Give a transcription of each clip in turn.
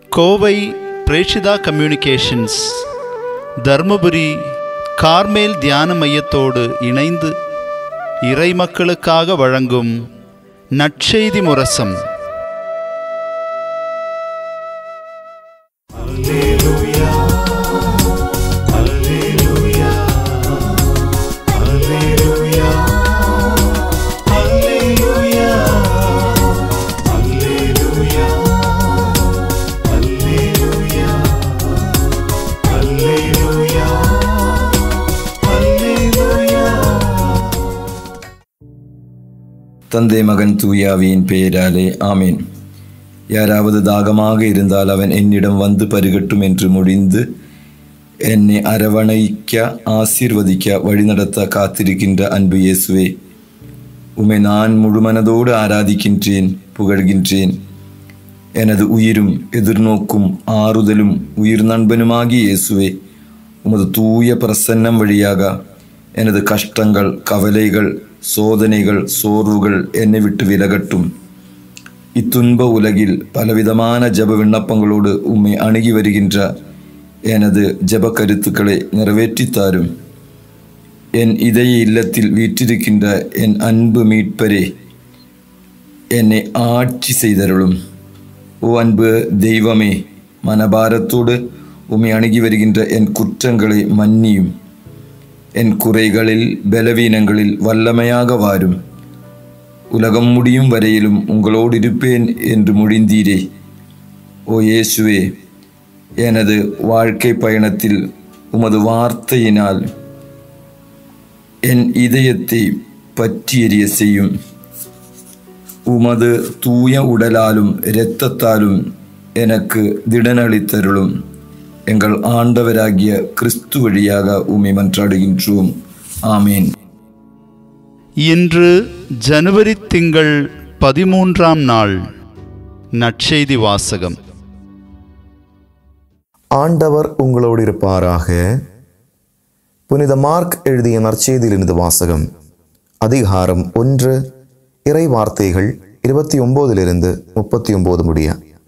கோவை பிரேஷிதா communications Dharmapuri Carmel தியான மையத்தோடு இணைந்து இறை மக்களுக்காக வழங்கும் நற்செய்தி முரசம் தந்தை மகன் தூயாவியின் பெயராலே ஆமேன் யாராவது தாகமாக இருந்தால் அவன் என்னிடம் வந்து பருகட்டும் என்று முடிந்து என்னை அரவணைக்க ஆசீர்வதிக்க வழிநடத்த காத்திருக்கின்ற அன்பு இயேசுவே உமை நான் முழுமனதோடு ஆராதிக்கின்றேன் புகழ்கின்றேன் எனது உயிரும் எதிர்நோக்கும் ஆறுதலும் உயிர் நண்பனுமாகிய இயேசுவே உமது தூய பிரசன்னம் வழியாக எனது கஷ்டங்கள் கவலைகள் சோதனைகள் சோர்வுகள் என்னை விட்டு விலகட்டும் இத்துன்ப உலகில் பலவிதமான ஜெப விண்ணப்பங்களோடு உம்மை அணுகி வருகின்ற எனது ஜெப கருத்துக்களை நிறைவேற்றித்தாரும் என் இதய இல்லத்தில் வீற்றிருக்கின்ற என் அன்பு மீட்பரே என்னை ஆட்சி செய்தருளும் ஓ அன்பு தெய்வமே மனபாரத்தோடு உம்மை அணுகி வருகின்ற என் குற்றங்களை மன்னியும் என் குறைகளில் பலவீனங்களில் வல்லமையாக வாரும் உலகம் முடியும் வரையிலும் உங்களோடு இருப்பேன் என்று முடிந்தீரே ஓ இயேசுவே எனது வாழ்க்கை பயணத்தில் உமது வார்த்தையினால் என் இதயத்தை பற்றி எறிய செய்யும் உமது தூய உடலாலும் இரத்தத்தாலும் எனக்கு திடனளித்தருளும் எங்கள் ஆண்டவராகிய கிறிஸ்து வழியாக உம்மை மன்றாடுகின்றோம் ஆமேன் இன்று ஜனவரி திங்கள் பதிமூன்றாம் நாள் நற்செய்தி வாசகம் ஆண்டவர் உங்களோடு இருப்பாராக புனித மார்க் எழுதிய நற்செய்தியிலிருந்து வாசகம் அதிகாரம் ஒன்று இறை வார்த்தைகள் இருபத்தி ஒன்பதிலிருந்து முப்பத்தி ஒன்பது முடிய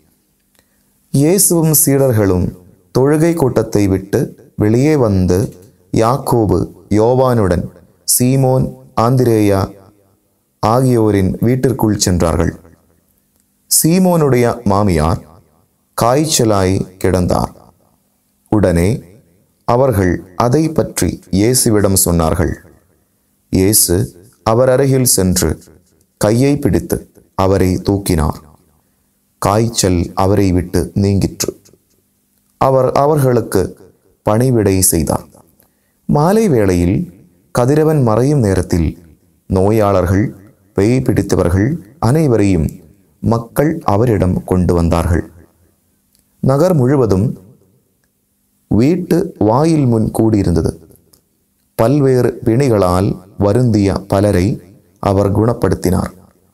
இயேசுவும் சீடர்களும் தொழுகை கூட்டத்தை விட்டு வெளியே வந்து யாக்கோபு யோவானுடன் சீமோன் ஆந்திரேயா ஆகியோரின் வீட்டிற்குள் சென்றார்கள் சீமோனுடைய மாமியார் காய்ச்சலாய் கிடந்தார் உடனே அவர்கள் அதை பற்றி இயேசுவிடம் சொன்னார்கள் இயேசு அவர் அருகில் சென்று கையை பிடித்து அவரை தூக்கினார் காய்ச்சல் அவரை விட்டு நீங்கிற்று அவர் அவர்களுக்கு பணிவிடை செய்தார் மாலை வேளையில் கதிரவன் மறையும் நேரத்தில் நோயாளர்கள் பேய் பிடித்தவர்கள் அனைவரையும் மக்கள் அவரிடம் கொண்டு வந்தார்கள் நகர் முழுவதும் வீட்டு வாயில் முன் கூடியிருந்தது பல்வேறு பிணிகளால் வருந்திய பலரை அவர் குணப்படுத்தினார்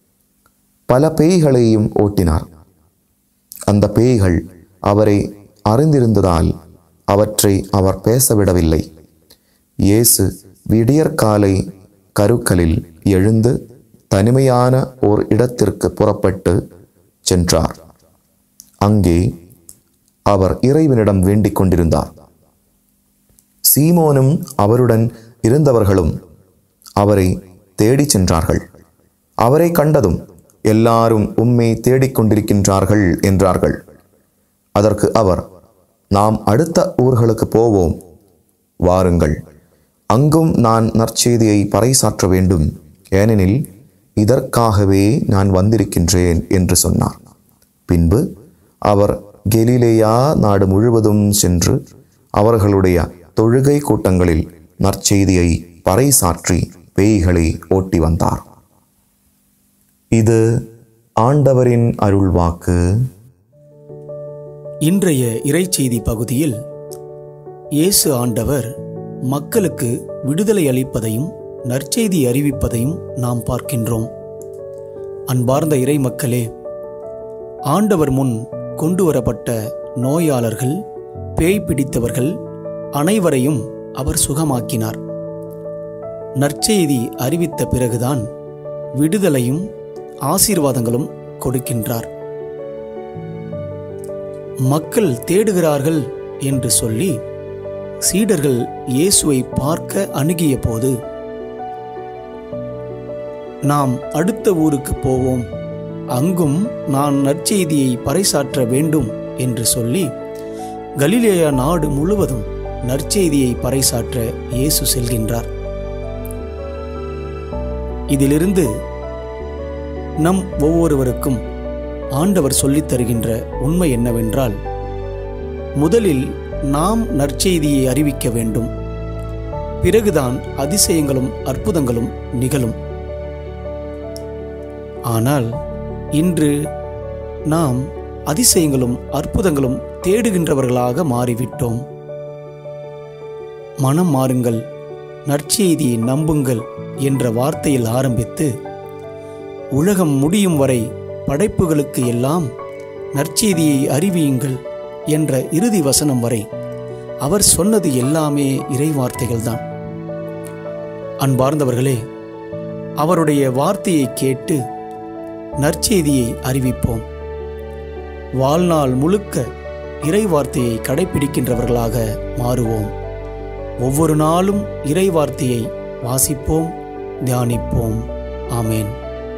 பல பேய்களையும் ஓட்டினார் அந்த பேய்கள் அவரை அறிந்திருந்ததால் அவற்றை அவர் பேசவிடவில்லை இயேசு விடியற்காலை கருக்களில் எழுந்து தனிமையான ஓர் இடத்திற்கு புறப்பட்டு சென்றார் அங்கே அவர் இறைவனிடம் வேண்டிக் கொண்டிருந்தார் சீமோனும் அவருடன் இருந்தவர்களும் அவரை தேடிச் சென்றார்கள் அவரை கண்டதும் எல்லாரும் உம்மை தேடிக் கொண்டிருக்கின்றார்கள் என்றார்கள் அதற்கு அவர் நாம் அடுத்த ஊர்களுக்கு போவோம் வாருங்கள் அங்கும் நான் நற்செய்தியை பறைசாற்ற வேண்டும் ஏனெனில் இதற்காகவே நான் வந்திருக்கின்றேன் என்று சொன்னார் பின்பு அவர் கெலிலேயா நாடு முழுவதும் சென்று அவர்களுடைய தொழுகை கூட்டங்களில் நற்செய்தியை பறைசாற்றி பேய்களை ஓட்டி வந்தார் இது ஆண்டவரின் அருள்வாக்கு இன்றைய இறைச்செய்தி பகுதியில் இயேசு ஆண்டவர் மக்களுக்கு விடுதலை அளிப்பதையும் நற்செய்தி அறிவிப்பதையும் நாம் பார்க்கின்றோம் அன்பார்ந்த இறை மக்களே ஆண்டவர் முன் கொண்டு வரப்பட்ட நோயாளர்கள் பேய் பிடித்தவர்கள் அனைவரையும் அவர் சுகமாக்கினார் நற்செய்தி அறிவித்த பிறகுதான் விடுதலையும் ஆசீர்வாதங்களும் கொடுக்கின்றார் மக்கள் தேடுகிறார்கள் என்று சொல்லி சீடர்கள் இயேசுவை பார்க்க அணுகிய போது நாம் அடுத்த ஊருக்கு போவோம் அங்கும் நான் நற்செய்தியை பறைசாற்ற வேண்டும் என்று சொல்லி கலிலேயா நாடு முழுவதும் நற்செய்தியை பறைசாற்ற இயேசு செல்கின்றார் இதிலிருந்து நம் ஒவ்வொருவருக்கும் ஆண்டவர் சொல்லித் தருகின்ற உண்மை என்னவென்றால் முதலில் நாம் நற்செய்தியை அறிவிக்க வேண்டும் பிறகுதான் அதிசயங்களும் அற்புதங்களும் நிகழும் ஆனால் இன்று நாம் அதிசயங்களும் அற்புதங்களும் தேடுகின்றவர்களாக மாறிவிட்டோம் மனம் மாறுங்கள் நற்செய்தியை நம்புங்கள் என்ற வார்த்தையில் ஆரம்பித்து உலகம் முடியும் வரை படைப்புகளுக்கு எல்லாம் நற்செய்தியை அறிவியுங்கள் என்ற இறுதி வசனம் வரை அவர் சொன்னது எல்லாமே இறைவார்த்தைகள்தான் அன்பார்ந்தவர்களே அவருடைய வார்த்தையை கேட்டு நற்செய்தியை அறிவிப்போம் வாழ்நாள் முழுக்க இறைவார்த்தையை கடைபிடிக்கின்றவர்களாக மாறுவோம் ஒவ்வொரு நாளும் இறைவார்த்தையை வாசிப்போம் தியானிப்போம் ஆமேன்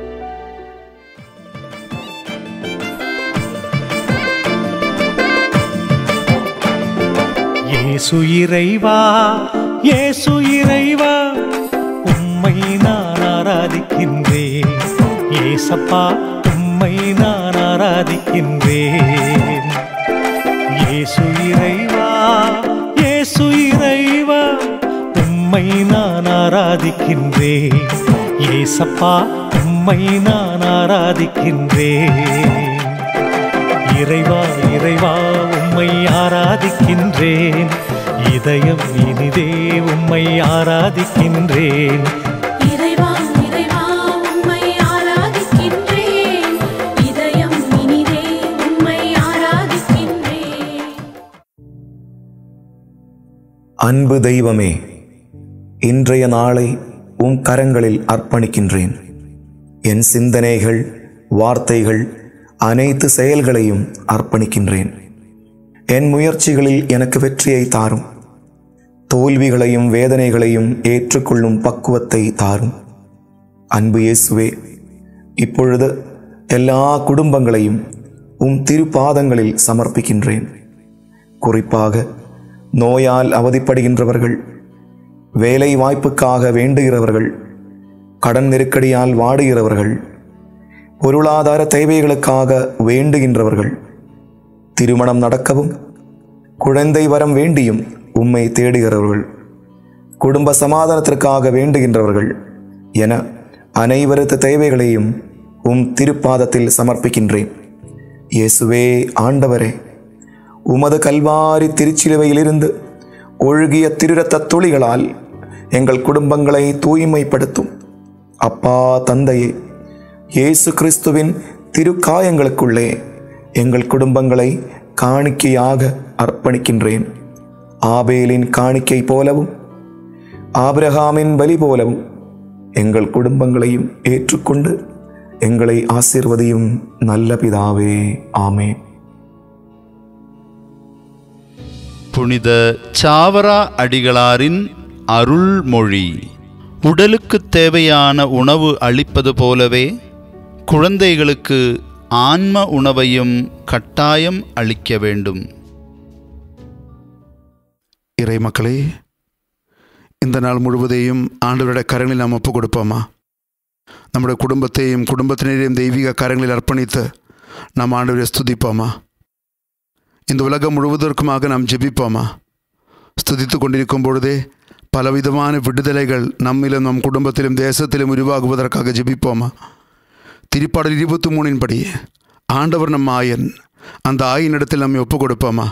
இயேசு இறைவா இயேசு இறைவா உம்மை நான் ஆராதிக்கின்றேன் ஏசப்பா உம்மை நான் ஆராதிக்கின்றேன் இயேசு இறைவா இயேசு இறைவா உம்மை நான் ஆராதிக்கின்றேன் ஏசப்பா உம்மை நான் ஆராதிக்கின்றேன் இறைவா இறைவா உம்மை ஆராதிக்கின்றேன் இதயம் இனிதே உம்மை ஆராதிக்கின்றேன் இறைவா இறைவா உம்மை ஆராதிக்கின்றேன் இதயம் இனிதே உம்மை ஆராதிக்கின்றேன் அன்பு தெய்வமே இன்றைய நாளை உம் கரங்களில் அர்ப்பணிக்கின்றேன் என் சிந்தனைகள் வார்த்தைகள் அனைத்து செயல்களையும் அர்ப்பணிக்கின்றேன் என் முயற்சிகளில் எனக்கு வெற்றியை தாரும் தோல்விகளையும் வேதனைகளையும் ஏற்றுக்கொள்ளும் பக்குவத்தை தாரும் அன்பு இயேசுவே இப்பொழுது எல்லா குடும்பங்களையும் உம் திருப்பாதங்களில் சமர்ப்பிக்கின்றேன் குறிப்பாக நோயால் அவதிப்படுகின்றவர்கள் வேலை வாய்ப்புக்காக வேண்டுகிறவர்கள் கடன் நெருக்கடியால் வாடுகிறவர்கள் பொருளாதார தேவைகளுக்காக வேண்டுகின்றவர்கள் திருமணம் நடக்கவும் குழந்தை வரம் வேண்டியும் உம்மை தேடுகிறவர்கள் குடும்ப சமாதானத்திற்காக வேண்டுகின்றவர்கள் என அனைவரது தேவைகளையும் உம் திருப்பாதத்தில் சமர்ப்பிக்கின்றேன் இயேசுவே ஆண்டவரே உமது கல்வாரி திருச்சிலுவையிலிருந்து ஒழுகிய திருரத்த துளிகளால் எங்கள் குடும்பங்களை தூய்மைப்படுத்தும் அப்பா தந்தையே இயேசு கிறிஸ்துவின் திருக்காயங்களுக்குள்ளே எங்கள் குடும்பங்களை காணிக்கையாக அர்ப்பணிக்கின்றேன் ஆபேலின் காணிக்கை போலவும் ஆபிரகாமின் பலி போலவும் எங்கள் குடும்பங்களையும் ஏற்றுக்கொண்டு எங்களை ஆசீர்வதியும் நல்ல பிதாவே ஆமென் புனித சாவரா அடிகளாரின் அருள்மொழி உடலுக்கு தேவையான உணவு அளிப்பது போலவே குழந்தைகளுக்கு ஆன்ம உணவையும் கட்டாயம் அளிக்க வேண்டும் இறை மக்களே இந்த நாள் முழுவதையும் ஆண்டவருடைய கரங்களில் நாம் ஒப்பு கொடுப்போமா நம்முடைய குடும்பத்தையும் குடும்பத்தினரையும் தெய்வீக கரங்களில் அர்ப்பணித்து நாம் ஆண்டவரை ஸ்துதிப்போமா இந்த உலகம் முழுவதற்குமாக நாம் ஜெபிப்போமா ஸ்துதித்து கொண்டிருக்கும் பொழுதே பலவிதமான விடுதலைகள் நம்மிலும் நம் குடும்பத்திலும் தேசத்திலும் உருவாகுவதற்காக ஜெபிப்போமா திருப்பாடல் இருபத்தி மூணின் படி ஆண்டவர் நம் ஆயன் அந்த ஆயினிடத்தில் நம்மை ஒப்பு கொடுப்போமா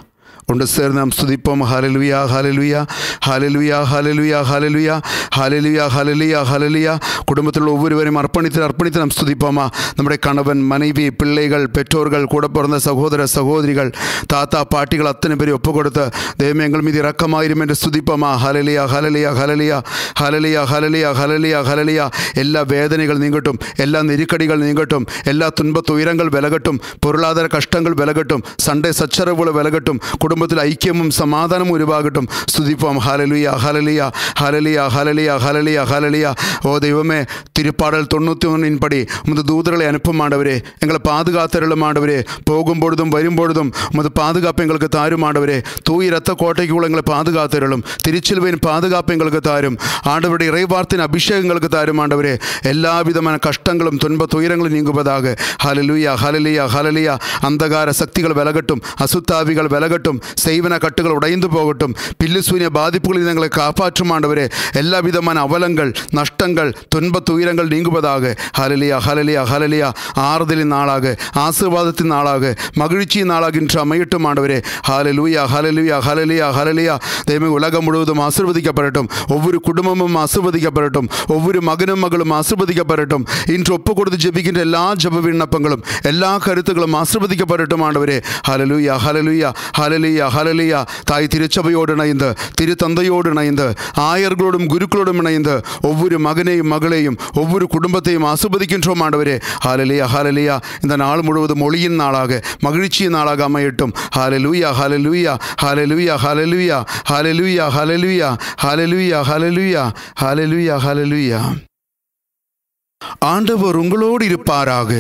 ஒன்று சேர்ந்து நாம் ஸ்துதிப்போம் ஹalleluya ஹalleluya ஹalleluya ஹalleluya ஹalleluya ஹalleluya ஹalleluya ஹalleluya குடும்பத்தில் உள்ள ஒவ்வொருவரையும் அர்ப்பணித்து அர்ப்பணித்து நாம் ஸ்துதிப்போமா நம்முடைய கணவன் மனைவி பிள்ளைகள் பெற்றோர்கள் கூட பிறந்த சகோதர சகோதரிகள் தாத்தா பாட்டிகள் அத்தனை பேரை ஒப்பு கொடுத்த தெய்வம் எங்கள் மீது இரக்கமாயிரும் என்று ஸ்துதிப்போமா ஹalleluya ஹalleluya ஹalleluya ஹalleluya ஹalleluya ஹalleluya ஹalleluya எல்லா வேதனைகள் நீங்கட்டும் எல்லா நெருக்கடிகள் நீங்கட்டும் எல்லா துன்ப துயரங்கள் விலகட்டும் பொருளாதார கஷ்டங்கள் விலகட்டும் சண்டை சச்சரவுகள் விலகட்டும் குடும்பத்தில் ஐக்கியமும் சமாதானமும் உருவாகட்டும் ஸ்துதிப்போம் ஹalleluya ஹalleluya ஹalleluya ஹalleluya ஹalleluya ஹalleluya ஓ தெய்வமே திருப்பாடல் தொண்ணூற்றி ஒன்றின் படி உமது தூதர்களை அனுப்பும் ஆண்டவரே எங்களை பாதுகாத்தருளும் ஆண்டவரே போகும் பொழுதும் வரும் பொழுதும் உமது பாதுகாப்பு எங்களுக்கு தாரும் ஆண்டவரே தூய் ரத்த கோட்டைக்குள்ள எங்களை பாதுகாத்தருளும் திருச்சிலுவையின் பாதுகாப்பு எங்களுக்கு தாரும் ஆண்டவருடைய இறைவார்த்தின் அபிஷேகம் எங்களுக்கு தாரும் ஆண்டவரே எல்லா விதமான கஷ்டங்களும் துன்ப துயரங்களும் நீங்குவதாக ஹalleluya ஹalleluya ஹalleluya அந்தகார சக்திகள் விலகட்டும் அசுத்தாவிகள் விலகட்டும் செய்வன கட்டுகள் உடைந்து போகட்டும் பில்லு சூனிய பாதிப்புகளில் எங்களை காப்பாற்றும் ஆண்டவரே எல்லா விதமான அவலங்கள் நஷ்டங்கள் துன்ப துயரங்கள் நீங்குவதாக ஹalleluya ஹalleluya ஹalleluya ஆறுதலின் நாளாக ஆசீர்வாதத்தின் நாளாக மகிழ்ச்சியின் நாளாக இன்று அமையட்டும் ஆண்டவரே ஹalleluya ஹalleluya ஹalleluya ஹalleluya தெய்வமே உலகம் முழுவதும் ஆசீர்வதிக்கப்படட்டும் ஒவ்வொரு குடும்பமும் ஆசீர்வதிக்கப்படட்டும் ஒவ்வொரு மகனும் மகளும் ஆசீர்வதிக்கப்படட்டும் இன்று ஒப்பு கொடுத்து ஜெபிக்கின்ற எல்லா ஜெப விண்ணப்பங்களும் எல்லா கருத்துக்களும் ஆசீர்வதிக்கப்படட்டும் ஆண்டவரே ஹalleluya ஹalleluya ஹalleluya ஹalleluya தாய் திருச்சபையோடு இணைந்து திரு தந்தையோடு இணைந்து ஆயர்களோடும் குருக்களோடும் இணைந்து ஒவ்வொரு மகனையும் மகளையும் ஒவ்வொரு குடும்பத்தையும் ஆசிர்வதிக்கின்றோம் ஆண்டவரே ஹalleluya ஹalleluya இந்த நாள் முழுவதும் ஒளியின் நாளாக மகிழ்ச்சியின் நாளாக அமையட்டும் ஹalleluya ஹalleluya ஹalleluya ஹalleluya ஹalleluya ஹalleluya ஹalleluya ஹalleluya ஹalleluya ஹalleluya ஆண்டவர் உங்களோடு இருப்பாராக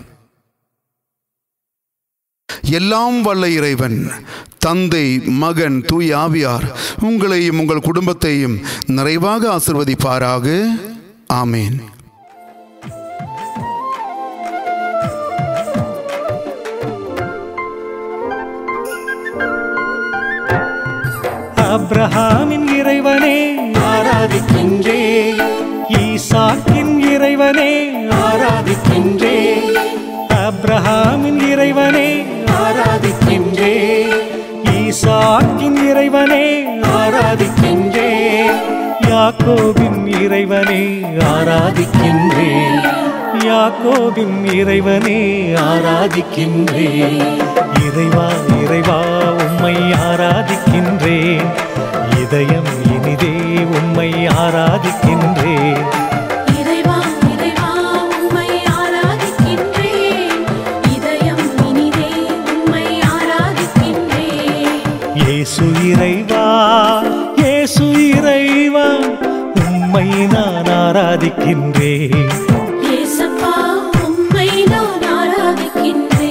எல்லாம் வல்ல இறைவன் தந்தை மகன் தூய் ஆவியார் உங்களையும் உங்கள் குடும்பத்தையும் நிறைவாக ஆசிர்வதிப்பாராக ஆமேன் அப்ரஹாமின் இறைவனே ஆராதிக்கின்றே ஈசாக்கின் இறைவனே ஆராதிக்கின்றே அப்ரஹாமின் இறைவனே ஆராதிக்கின்றே ஈசாக்கின் இறைவனே ஆராதிக்கின்றே யாக்கோபின் இறைவனே ஆராதிக்கின்றே யாக்கோபின் இறைவனே ஆராதிக்கின்றே இறைவா இறைவா உம்மை ஆராதிக்கின்றேன் இதயம் இனிதே உம்மை ஆராதிக்கின்றேன் இறைவா இறைவா உம்மை ஆராதிக்கின்றேன் இதயம் இனிதே உம்மை ஆராதிக்கின்றேன் இயேசு இறைவா இயேசு இறைவா உம்மை நான் ஆராதிக்கின்றேன் ஏசப்பா உம்மை நான் ஆராதிக்கின்றேன்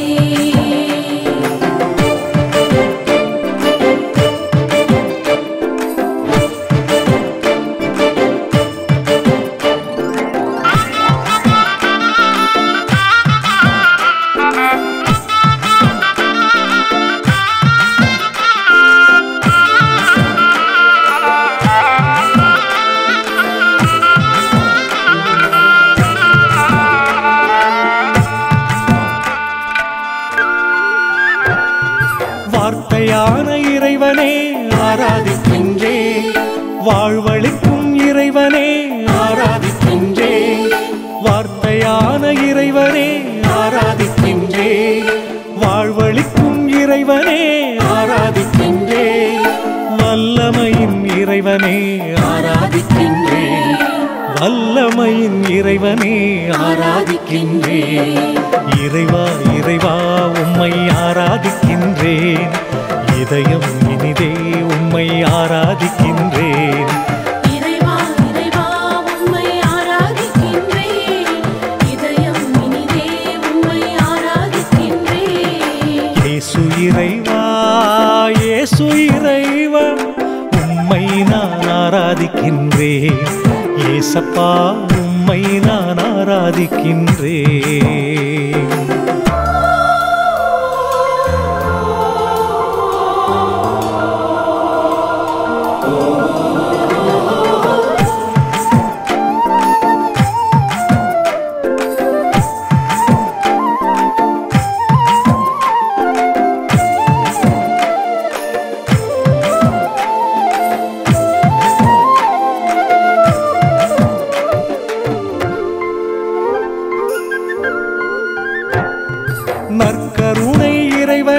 வார்த்தையான இறைவனே ஆராதிக்கின்றே வாழ்வழிக்கும் இறைவனே ஆராதிக்கின்றே வார்த்தையான இறைவனே ஆராதிக்கின்றே வாழ்வழிக்கும் இறைவனே ஆராதிக்கின்றே வல்லமையின் இறைவனே ஆராதிக்கின்றே வல்லமையின் இறைவனே ஆராதிக்கின்றே இறைவா இறைவா உம்மை ஆராதிக்கின்றேன் இதயம் இனிதே உம்மை ஆராதிக்கின்றேன் இறைவா இறைவா உம்மை ஆராதிக்கின்றேன் இதயம் இனிதே உம்மை ஆராதிக்கின்றேன் இயேசு இறைவா இயேசு இறைவா உம்மை நான் ஆராதிக்கின்றேன் ஏசப்பா உம்மை நான் ஆராதிக்கின்றேன்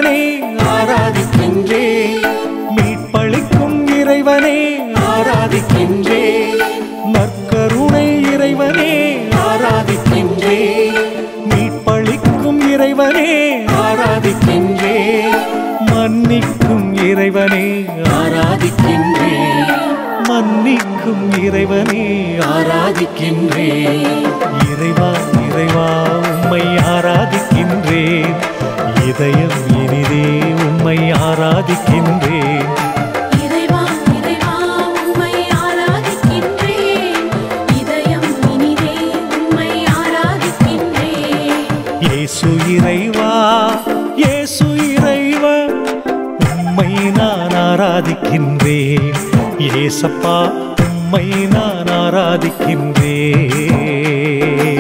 இறைவனே ஆராதிக்கின்றே மீட்பளிக்கும் இறைவனே ஆராதிக்கின்றே நற்கருணை இறைவனே ஆராதிக்கின்றே மீட்பளிக்கும் இறைவனே ஆராதிக்கின்றே மன்னிக்கும் இறைவனே ஆராதிக்கின்றே மன்னிக்கும் இறைவனே ஆராதிக்கின்றே இறைவா இறைவா உம்மை ஆராதிக்கின்றேன் இதயம் இனிதே உம்மை ஆராதிக்கின்றேன் இறைவா இறைவா உம்மை ஆராதிக்கின்றேன் இதயம் இனிதே உம்மை ஆராதிக்கின்றேன் இயேசு இறைவா இயேசு இறைவா உம்மை நான் ஆராதிக்கின்றேன் இயேசப்பா உம்மை நான் ஆராதிக்கின்றேன்